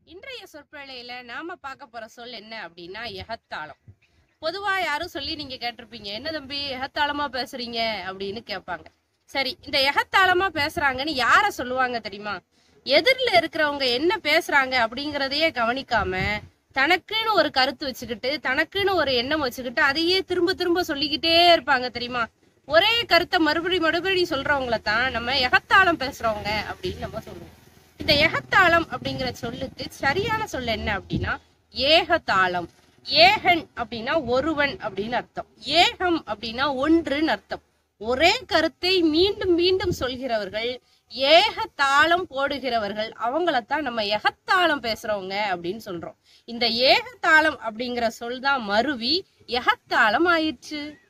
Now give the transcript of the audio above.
இன்றைய சொற்பொழியில நாம பார்க்க போற சொல் என்ன அப்படின்னா எகத்தாளம் பொதுவா யாரும் சொல்லி நீங்க கேட்டிருப்பீங்க என்ன தம்பி எகத்தாளமா பேசுறீங்க அப்படின்னு கேட்பாங்க சரி இந்த எகத்தாளமா பேசுறாங்கன்னு யார சொல்லுவாங்க தெரியுமா எதிரில இருக்கிறவங்க என்ன பேசுறாங்க அப்படிங்கறதையே கவனிக்காம தனக்குன்னு ஒரு கருத்து வச்சுக்கிட்டு தனக்குன்னு ஒரு எண்ணம் வச்சுக்கிட்டு அதையே திரும்ப திரும்ப சொல்லிக்கிட்டே இருப்பாங்க தெரியுமா ஒரே கருத்தை மறுபடி மறுபடி சொல்றவங்கள தான் நம்ம எகத்தாளம் பேசுறவங்க அப்படின்னு நம்ம சொல்லுவோம் இந்த எகத்தாளம் அப்படிங்கிற சொல்லுக்கு சரியான சொல் என்ன அப்படின்னா ஏகதாளம் ஏகன் அப்படின்னா ஒருவன் அப்படின்னு அர்த்தம் ஏகம் அப்படின்னா ஒன்றுன்னு அர்த்தம் ஒரே கருத்தை மீண்டும் மீண்டும் சொல்கிறவர்கள் ஏக தாளம் போடுகிறவர்கள் அவங்களத்தான் நம்ம எகத்தாளம் பேசுறவங்க அப்படின்னு சொல்றோம் இந்த ஏகத்தாளம் அப்படிங்கிற சொல் தான் மருவி எகத்தாளம் ஆயிடுச்சு